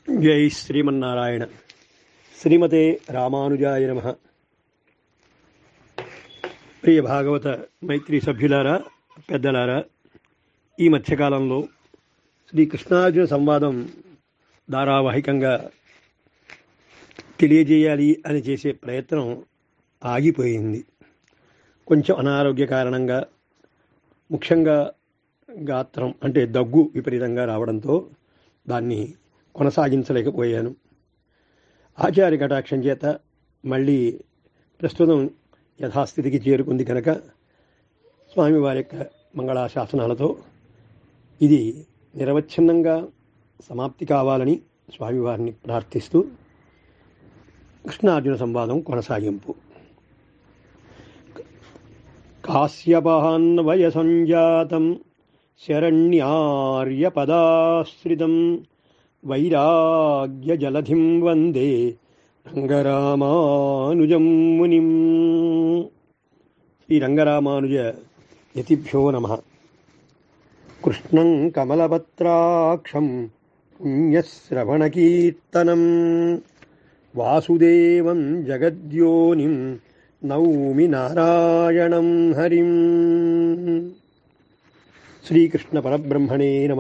జై శ్రీమన్నారాయణ శ్రీమతే రామానుజాయ నమ ప్రియ భాగవత మైత్రి సభ్యులారా పెద్దలారా ఈ మధ్యకాలంలో శ్రీ కృష్ణార్జున సంవాదం ధారావాహికంగా తెలియజేయాలి అని చేసే ప్రయత్నం ఆగిపోయింది కొంచెం అనారోగ్య కారణంగా ముఖ్యంగా గాత్రం అంటే దగ్గు విపరీతంగా రావడంతో దాన్ని కొనసాగించలేకపోయాను ఆచార్య కటాక్షం చేత మళ్ళీ ప్రస్తుతం యథాస్థితికి చేరుకుంది కనుక స్వామివారి యొక్క మంగళాశాసనాలతో ఇది నిరవచ్ఛిన్నంగా సమాప్తి కావాలని స్వామివారిని ప్రార్థిస్తూ కృష్ణార్జున సంవాదం కొనసాగింపు కాశ్యపాన్వయ సంజాతం శరణ్యార్యపదాశ్రితం వైరాగ్యజలధిం వందే రంగరామానుజం మునిం శ్రీ రంగరామానుజ యతిభ్యో నమ కృష్ణం కమలపత్రాక్షం పుణ్యశ్రవణకీర్తనం వాసుదేవం జగద్యోనిం నౌమి నారాయణం హరిం శ్రీకృష్ణ పరబ్రహ్మణే నమ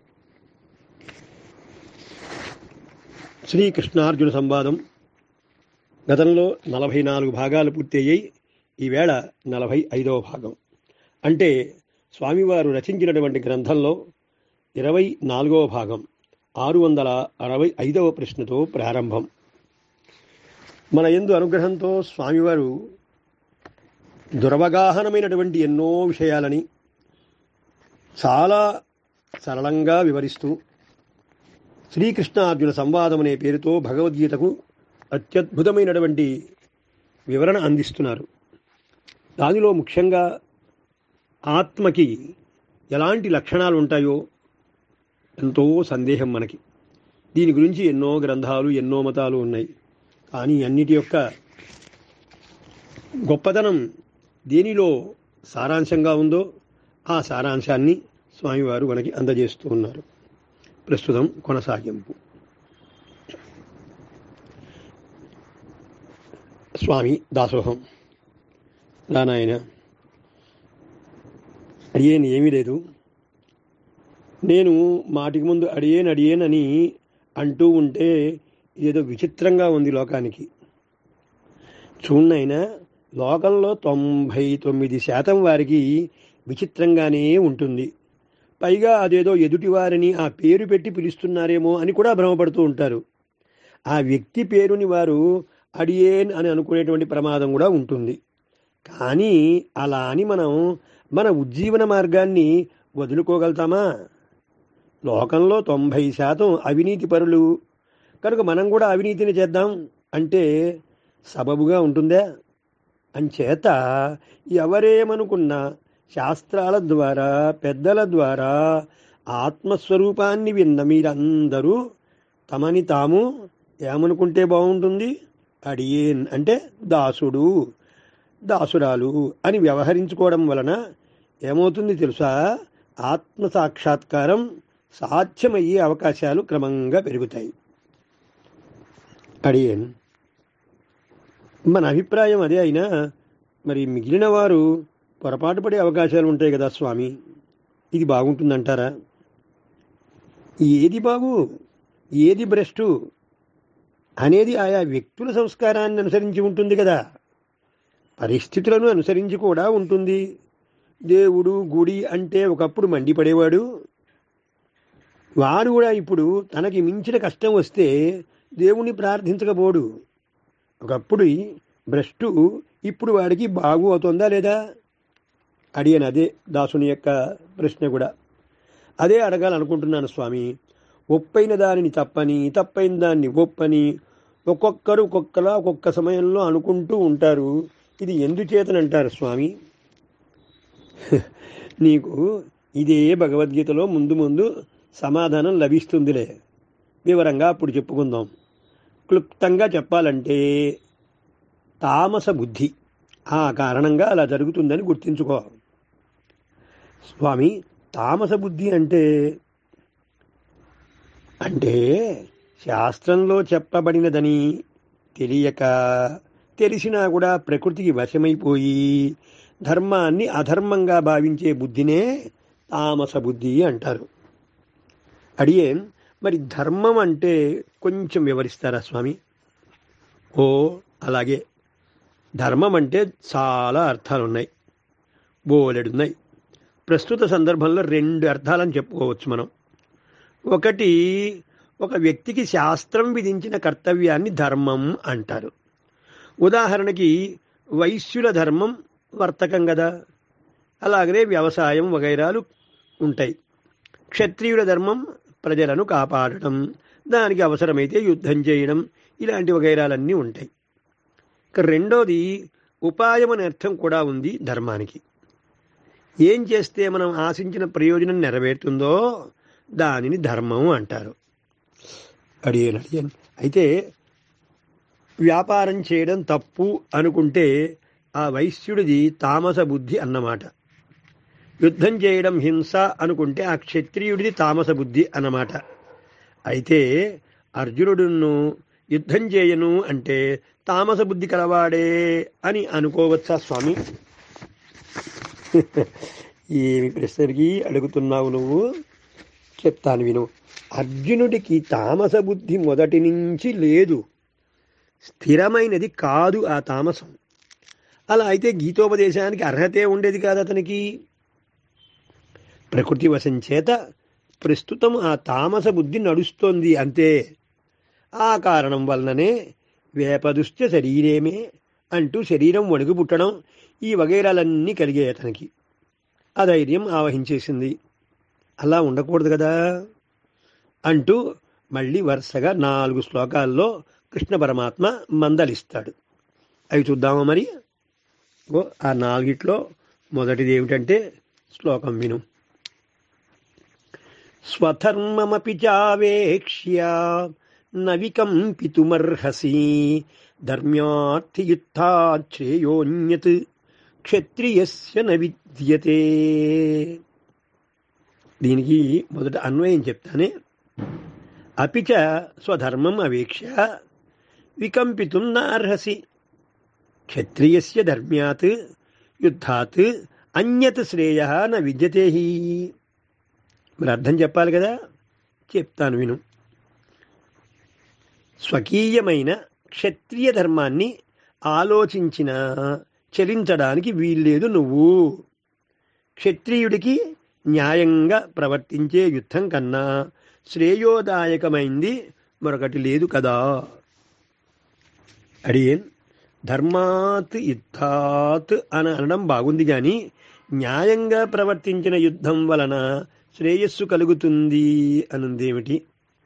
శ్రీకృష్ణార్జున సంవాదం గతంలో నలభై నాలుగు భాగాలు పూర్తయ్యాయి ఈవేళ నలభై ఐదవ భాగం అంటే స్వామివారు రచించినటువంటి గ్రంథంలో ఇరవై నాలుగవ భాగం ఆరు వందల అరవై ఐదవ ప్రశ్నతో ప్రారంభం మన ఎందు అనుగ్రహంతో స్వామివారు దురవగాహనమైనటువంటి ఎన్నో విషయాలని చాలా సరళంగా వివరిస్తూ శ్రీకృష్ణార్జున సంవాదం అనే పేరుతో భగవద్గీతకు అత్యద్భుతమైనటువంటి వివరణ అందిస్తున్నారు దానిలో ముఖ్యంగా ఆత్మకి ఎలాంటి లక్షణాలు ఉంటాయో ఎంతో సందేహం మనకి దీని గురించి ఎన్నో గ్రంథాలు ఎన్నో మతాలు ఉన్నాయి కానీ అన్నిటి యొక్క గొప్పతనం దేనిలో సారాంశంగా ఉందో ఆ సారాంశాన్ని స్వామివారు మనకి అందజేస్తూ ఉన్నారు ప్రస్తుతం కొనసాగింపు స్వామి దాసోహం రానాయన అడియేన్ ఏమీ లేదు నేను మాటికి ముందు అడియేన్ అడియేన్ అని అంటూ ఉంటే ఏదో విచిత్రంగా ఉంది లోకానికి చూడనైనా లోకంలో తొంభై తొమ్మిది శాతం వారికి విచిత్రంగానే ఉంటుంది పైగా అదేదో ఎదుటివారిని ఆ పేరు పెట్టి పిలుస్తున్నారేమో అని కూడా భ్రమపడుతూ ఉంటారు ఆ వ్యక్తి పేరుని వారు అడియేన్ అని అనుకునేటువంటి ప్రమాదం కూడా ఉంటుంది కానీ అలా అని మనం మన ఉజ్జీవన మార్గాన్ని వదులుకోగలుగుతామా లోకంలో తొంభై శాతం అవినీతి పరులు కనుక మనం కూడా అవినీతిని చేద్దాం అంటే సబబుగా ఉంటుందా అంచేత ఎవరేమనుకున్నా శాస్త్రాల ద్వారా పెద్దల ద్వారా ఆత్మస్వరూపాన్ని విన్న మీరందరూ తమని తాము ఏమనుకుంటే బాగుంటుంది అడియేన్ అంటే దాసుడు దాసురాలు అని వ్యవహరించుకోవడం వలన ఏమవుతుంది తెలుసా ఆత్మ సాక్షాత్కారం సాధ్యమయ్యే అవకాశాలు క్రమంగా పెరుగుతాయి అడియేన్ మన అభిప్రాయం అదే అయినా మరి మిగిలిన వారు పొరపాటు పడే అవకాశాలు ఉంటాయి కదా స్వామి ఇది బాగుంటుందంటారా ఏది బాగు ఏది భ్రష్టు అనేది ఆయా వ్యక్తుల సంస్కారాన్ని అనుసరించి ఉంటుంది కదా పరిస్థితులను అనుసరించి కూడా ఉంటుంది దేవుడు గుడి అంటే ఒకప్పుడు మండిపడేవాడు వాడు కూడా ఇప్పుడు తనకి మించిన కష్టం వస్తే దేవుణ్ణి ప్రార్థించకపోడు ఒకప్పుడు భ్రష్టు ఇప్పుడు వాడికి బాగు అవుతుందా లేదా అడిగాను అదే దాసుని యొక్క ప్రశ్న కూడా అదే అడగాలనుకుంటున్నాను స్వామి ఒప్పైన దానిని తప్పని తప్పైన దాన్ని ఒప్పని ఒక్కొక్కరు ఒక్కొక్కలా ఒక్కొక్క సమయంలో అనుకుంటూ ఉంటారు ఇది ఎందుచేతనంటారు స్వామి నీకు ఇదే భగవద్గీతలో ముందు ముందు సమాధానం లభిస్తుందిలే వివరంగా అప్పుడు చెప్పుకుందాం క్లుప్తంగా చెప్పాలంటే తామస బుద్ధి ఆ కారణంగా అలా జరుగుతుందని గుర్తించుకో స్వామి తామస బుద్ధి అంటే అంటే శాస్త్రంలో చెప్పబడినదని తెలియక తెలిసినా కూడా ప్రకృతికి వశమైపోయి ధర్మాన్ని అధర్మంగా భావించే బుద్ధినే తామస బుద్ధి అంటారు అడిగే మరి ధర్మం అంటే కొంచెం వివరిస్తారా స్వామి ఓ అలాగే ధర్మం అంటే చాలా అర్థాలు ఉన్నాయి బోలెడున్నాయి ప్రస్తుత సందర్భంలో రెండు అర్థాలని చెప్పుకోవచ్చు మనం ఒకటి ఒక వ్యక్తికి శాస్త్రం విధించిన కర్తవ్యాన్ని ధర్మం అంటారు ఉదాహరణకి వైశ్యుల ధర్మం వర్తకం కదా అలాగనే వ్యవసాయం వగైరాలు ఉంటాయి క్షత్రియుల ధర్మం ప్రజలను కాపాడటం దానికి అవసరమైతే యుద్ధం చేయడం ఇలాంటి వగైరాలన్నీ ఉంటాయి ఇక రెండోది ఉపాయం అనే అర్థం కూడా ఉంది ధర్మానికి ఏం చేస్తే మనం ఆశించిన ప్రయోజనం నెరవేరుతుందో దానిని ధర్మం అంటారు అడిగాను అడిగాను అయితే వ్యాపారం చేయడం తప్పు అనుకుంటే ఆ వైశ్యుడిది తామస బుద్ధి అన్నమాట యుద్ధం చేయడం హింస అనుకుంటే ఆ క్షత్రియుడిది తామస బుద్ధి అన్నమాట అయితే అర్జునుడును యుద్ధం చేయను అంటే తామస బుద్ధి కలవాడే అని అనుకోవచ్చా స్వామి ఏమి ప్రశ్నకి అడుగుతున్నావు నువ్వు చెప్తాను విను అర్జునుడికి తామస బుద్ధి మొదటి నుంచి లేదు స్థిరమైనది కాదు ఆ తామసం అలా అయితే గీతోపదేశానికి అర్హతే ఉండేది కాదు అతనికి ప్రకృతి వశం చేత ప్రస్తుతం ఆ తామస బుద్ధి నడుస్తోంది అంతే ఆ కారణం వలననే వేపదుష్ట శరీరేమే అంటూ శరీరం వణుకు పుట్టడం ఈ వగైరాలన్నీ కలిగే అతనికి అధైర్యం ఆవహించేసింది అలా ఉండకూడదు కదా అంటూ మళ్ళీ వరుసగా నాలుగు శ్లోకాల్లో కృష్ణ పరమాత్మ మందలిస్తాడు అవి చూద్దామా మరి ఓ ఆ నాలుగిట్లో మొదటిది ఏమిటంటే శ్లోకం విను స్వధర్మమపి చావేక్ష్య నవికంపితుమర్హసి ధర్మ్యార్థియుత్థాశ్రేయోన్యత్ క్షత్రియస్య న విద్యతే దీనికి మొదట అన్వయం చెప్తానే అపిచ స్వధర్మం అవేక్ష వికంపితుం నార్హసి క్షత్రియస్య ధర్మ్యాత్ యుద్ధాత్ అన్యత్ శ్రేయ న విద్యతే హి మరి అర్థం చెప్పాలి కదా చెప్తాను విను స్వకీయమైన క్షత్రియ ధర్మాన్ని ఆలోచించిన చలించడానికి వీల్లేదు నువ్వు క్షత్రియుడికి న్యాయంగా ప్రవర్తించే యుద్ధం కన్నా శ్రేయోదాయకమైంది మరొకటి లేదు కదా అడిగేన్ ధర్మాత్ యుద్ధాత్ అని అనడం బాగుంది కానీ న్యాయంగా ప్రవర్తించిన యుద్ధం వలన శ్రేయస్సు కలుగుతుంది అనుందేమిటి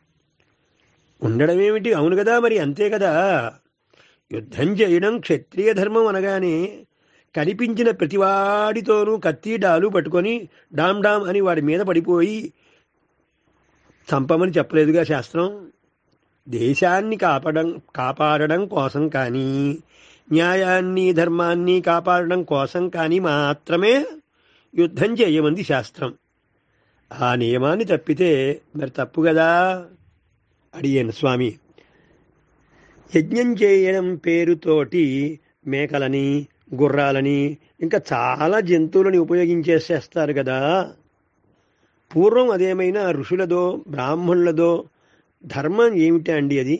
ఉండడం ఏమిటి అవును కదా మరి అంతే కదా యుద్ధం చేయడం క్షత్రియ ధర్మం అనగానే కనిపించిన ప్రతివాడితోనూ కత్తి డాలు పట్టుకొని డామ్ డామ్ అని వాడి మీద పడిపోయి చంపమని చెప్పలేదుగా శాస్త్రం దేశాన్ని కాపాడడం కాపాడడం కోసం కానీ న్యాయాన్ని ధర్మాన్ని కాపాడడం కోసం కానీ మాత్రమే యుద్ధం చేయమంది శాస్త్రం ఆ నియమాన్ని తప్పితే మరి తప్పు కదా అడిగాను స్వామి యజ్ఞం చేయడం పేరుతోటి మేకలని గుర్రాలని ఇంకా చాలా జంతువులని ఉపయోగించేసేస్తారు కదా పూర్వం అదేమైనా ఋషులదో బ్రాహ్మణులదో ధర్మం ఏమిటా అండి అది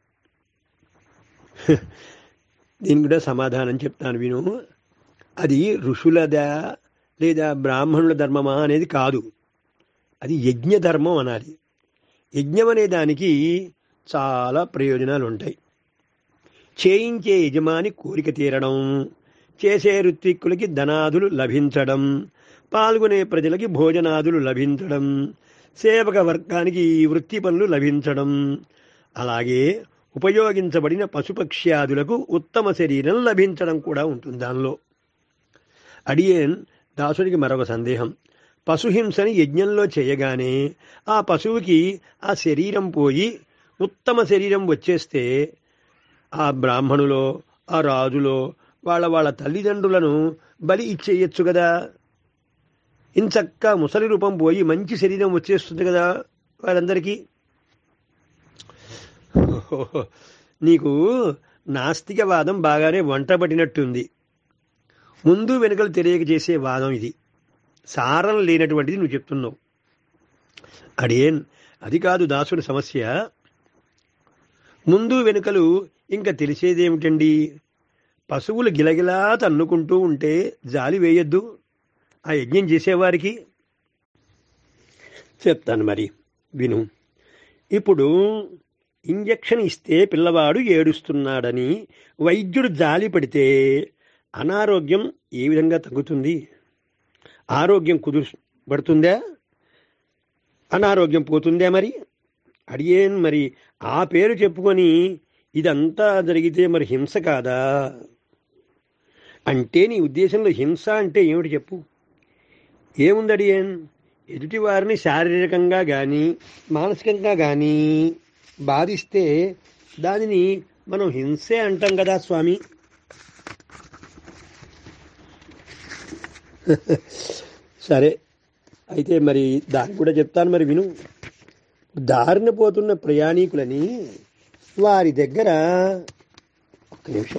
దీనికి కూడా సమాధానం చెప్తాను విను అది ఋషులదా లేదా బ్రాహ్మణుల ధర్మమా అనేది కాదు అది యజ్ఞ ధర్మం అనాలి యజ్ఞం అనే దానికి చాలా ప్రయోజనాలు ఉంటాయి చేయించే యజమాని కోరిక తీరడం చేసే ఋత్విక్కులకి ధనాదులు లభించడం పాల్గొనే ప్రజలకి భోజనాదులు లభించడం సేవక వర్గానికి వృత్తి పనులు లభించడం అలాగే ఉపయోగించబడిన పశుపక్ష్యాదులకు ఉత్తమ శరీరం లభించడం కూడా ఉంటుంది దానిలో అడియేన్ దాసుడికి మరొక సందేహం పశుహింసని యజ్ఞంలో చేయగానే ఆ పశువుకి ఆ శరీరం పోయి ఉత్తమ శరీరం వచ్చేస్తే ఆ బ్రాహ్మణులో ఆ రాజులో వాళ్ళ వాళ్ళ తల్లిదండ్రులను బలి ఇచ్చేయచ్చు కదా ఇంచక్క ముసలి రూపం పోయి మంచి శరీరం వచ్చేస్తుంది కదా వాళ్ళందరికీ ఓహో, నీకు నాస్తికవాదం బాగానే వంట పట్టినట్టుంది ముందు వెనుకలు తెలియక చేసే వాదం ఇది సారం లేనటువంటిది నువ్వు చెప్తున్నావు అడేన్ అది కాదు దాసుడి సమస్య ముందు వెనుకలు ఇంకా తెలిసేదేమిటండి పశువులు గిలగిలా తన్నుకుంటూ ఉంటే జాలి వేయొద్దు ఆ యజ్ఞం చేసేవారికి చెప్తాను మరి విను ఇప్పుడు ఇంజెక్షన్ ఇస్తే పిల్లవాడు ఏడుస్తున్నాడని వైద్యుడు జాలి పడితే అనారోగ్యం ఏ విధంగా తగ్గుతుంది ఆరోగ్యం కుదురు పడుతుందా అనారోగ్యం పోతుందే మరి అడిగేన్ మరి ఆ పేరు చెప్పుకొని ఇదంతా జరిగితే మరి హింస కాదా అంటే నీ ఉద్దేశంలో హింస అంటే ఏమిటి చెప్పు ఏముంది అడిగేన్ ఎదుటి వారిని శారీరకంగా కానీ మానసికంగా కానీ బాధిస్తే దానిని మనం హింసే అంటాం కదా స్వామి సరే అయితే మరి దాన్ని కూడా చెప్తాను మరి విను దారిన పోతున్న ప్రయాణికులని వారి దగ్గర ఒక్క నిమిషం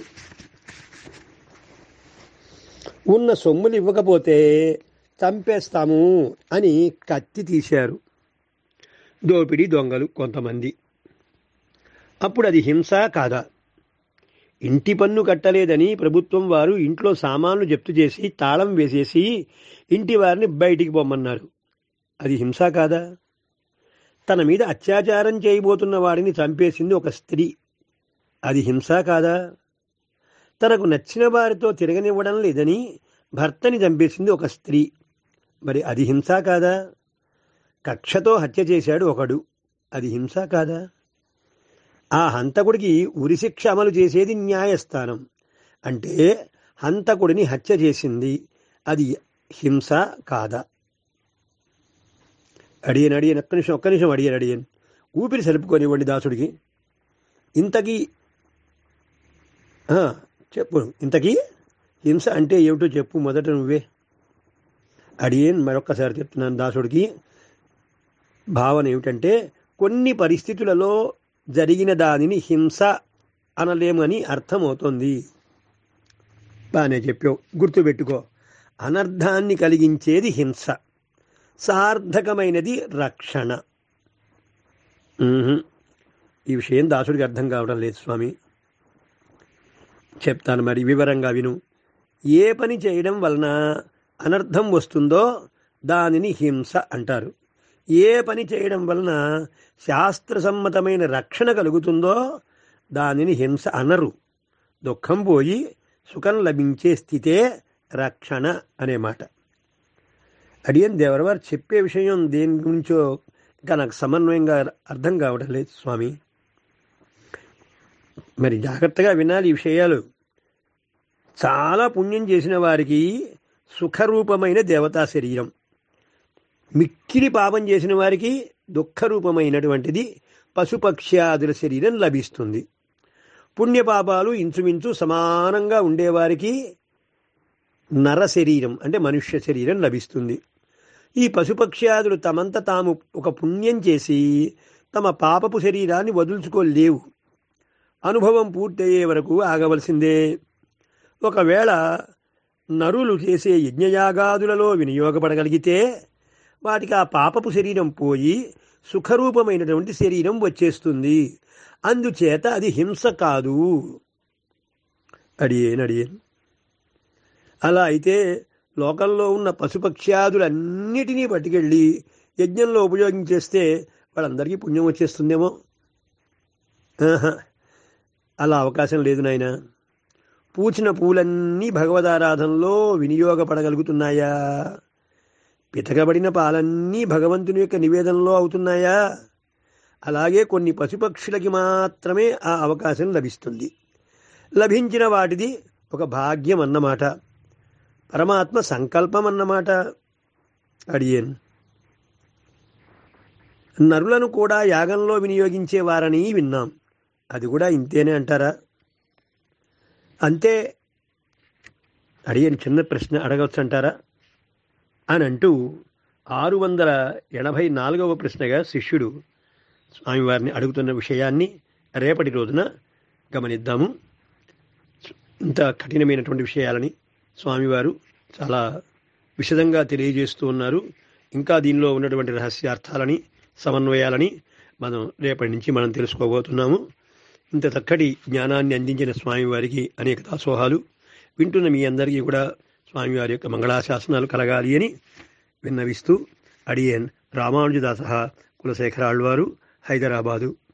ఉన్న సొమ్ములు ఇవ్వకపోతే చంపేస్తాము అని కత్తి తీశారు దోపిడీ దొంగలు కొంతమంది అప్పుడు అది హింస కాదా ఇంటి పన్ను కట్టలేదని ప్రభుత్వం వారు ఇంట్లో సామాన్లు జప్తు చేసి తాళం వేసేసి ఇంటి వారిని బయటికి పొమ్మన్నారు అది హింస కాదా తన మీద అత్యాచారం చేయబోతున్న వాడిని చంపేసింది ఒక స్త్రీ అది హింస కాదా తనకు నచ్చిన వారితో తిరగనివ్వడం లేదని భర్తని చంపేసింది ఒక స్త్రీ మరి అది హింస కాదా కక్షతో హత్య చేశాడు ఒకడు అది హింస కాదా ఆ హంతకుడికి ఉరిశిక్ష అమలు చేసేది న్యాయస్థానం అంటే హంతకుడిని హత్య చేసింది అది హింస కాదా అడియన్ అడియన్ ఒక్క నిమిషం ఒక్క నిమిషం అడియన్ అడియన్ ఊపిరి సలుపుకొనివ్వండి దాసుడికి ఇంతకీ ఆ, చెప్పు ఇంతకీ హింస అంటే ఏమిటో చెప్పు మొదట నువ్వే అడియన్ మరొక్కసారి చెప్తున్నాను దాసుడికి భావన ఏమిటంటే కొన్ని పరిస్థితులలో జరిగిన దానిని హింస అనలేమని అర్థమవుతోంది బాగానే చెప్పావు గుర్తుపెట్టుకో అనర్థాన్ని కలిగించేది హింస సార్థకమైనది రక్షణ ఉహుం. ఈ విషయం దాసుడికి అర్థం కావడం లేదు స్వామి చెప్తాను మరి వివరంగా విను ఏ పని చేయడం వలన అనర్థం వస్తుందో దానిని హింస అంటారు ఏ పని చేయడం వలన శాస్త్రసమ్మతమైన రక్షణ కలుగుతుందో దానిని హింస అనరు దుఃఖం పోయి సుఖం లభించే స్థితే రక్షణ అనే మాట అడియన్ దేవరవారు చెప్పే విషయం దేని గురించో ఇంకా నాకు సమన్వయంగా అర్థం కావడం లేదు స్వామి మరి జాగ్రత్తగా వినాలి ఈ విషయాలు చాలా పుణ్యం చేసిన వారికి సుఖరూపమైన దేవతా శరీరం మిక్కిలి పాపం చేసిన వారికి దుఃఖరూపమైనటువంటిది పశుపక్ష్యాదుల శరీరం లభిస్తుంది పుణ్యపాపాలు ఇంచుమించు సమానంగా ఉండేవారికి నర శరీరం అంటే మనుష్య శరీరం లభిస్తుంది ఈ పశుపక్ష్యాదులు తమంత తాము ఒక పుణ్యం చేసి తమ పాపపు శరీరాన్ని వదులుచుకోలేవు అనుభవం పూర్తయ్యే వరకు ఆగవలసిందే ఒకవేళ నరులు చేసే యజ్ఞయాగాదులలో వినియోగపడగలిగితే వాటికి ఆ పాపపు శరీరం పోయి సుఖరూపమైనటువంటి శరీరం వచ్చేస్తుంది అందుచేత అది హింస కాదు అడియేన్ అడియేన్ అలా అయితే లోకంలో ఉన్న పశుపక్ష్యాదులన్నిటినీ పట్టుకెళ్ళి యజ్ఞంలో ఉపయోగించేస్తే వాళ్ళందరికీ పుణ్యం వచ్చేస్తుందేమో ఆహా, అలా అవకాశం లేదు నాయన పూచిన పూలన్నీ భగవదారాధనలో వినియోగపడగలుగుతున్నాయా పితకబడిన పాలన్నీ భగవంతుని యొక్క నివేదనలో అవుతున్నాయా అలాగే కొన్ని పశుపక్షులకి మాత్రమే ఆ అవకాశం లభిస్తుంది లభించిన వాటిది ఒక భాగ్యం అన్నమాట పరమాత్మ సంకల్పం అన్నమాట అడియన్ నరులను కూడా యాగంలో వినియోగించేవారని విన్నాం అది కూడా ఇంతేనే అంటారా అంతే అడియన్ చిన్న ప్రశ్న అడగవచ్చు అంటారా అని అంటూ ఆరు వందల ఎనభై నాలుగవ ప్రశ్నగా శిష్యుడు స్వామివారిని అడుగుతున్న విషయాన్ని రేపటి రోజున గమనిద్దాము ఇంత కఠినమైనటువంటి విషయాలని స్వామివారు చాలా విశదంగా తెలియజేస్తూ ఉన్నారు ఇంకా దీనిలో ఉన్నటువంటి రహస్యార్థాలని సమన్వయాలని మనం రేపటి నుంచి మనం తెలుసుకోబోతున్నాము ఇంత చక్కటి జ్ఞానాన్ని అందించిన స్వామివారికి అనేక దాసోహాలు వింటున్న మీ అందరికీ కూడా స్వామివారి యొక్క మంగళాశాసనాలు కలగాలి అని విన్నవిస్తూ అడియన్ రామానుజదాస కులశేఖరాళ్వారు హైదరాబాదు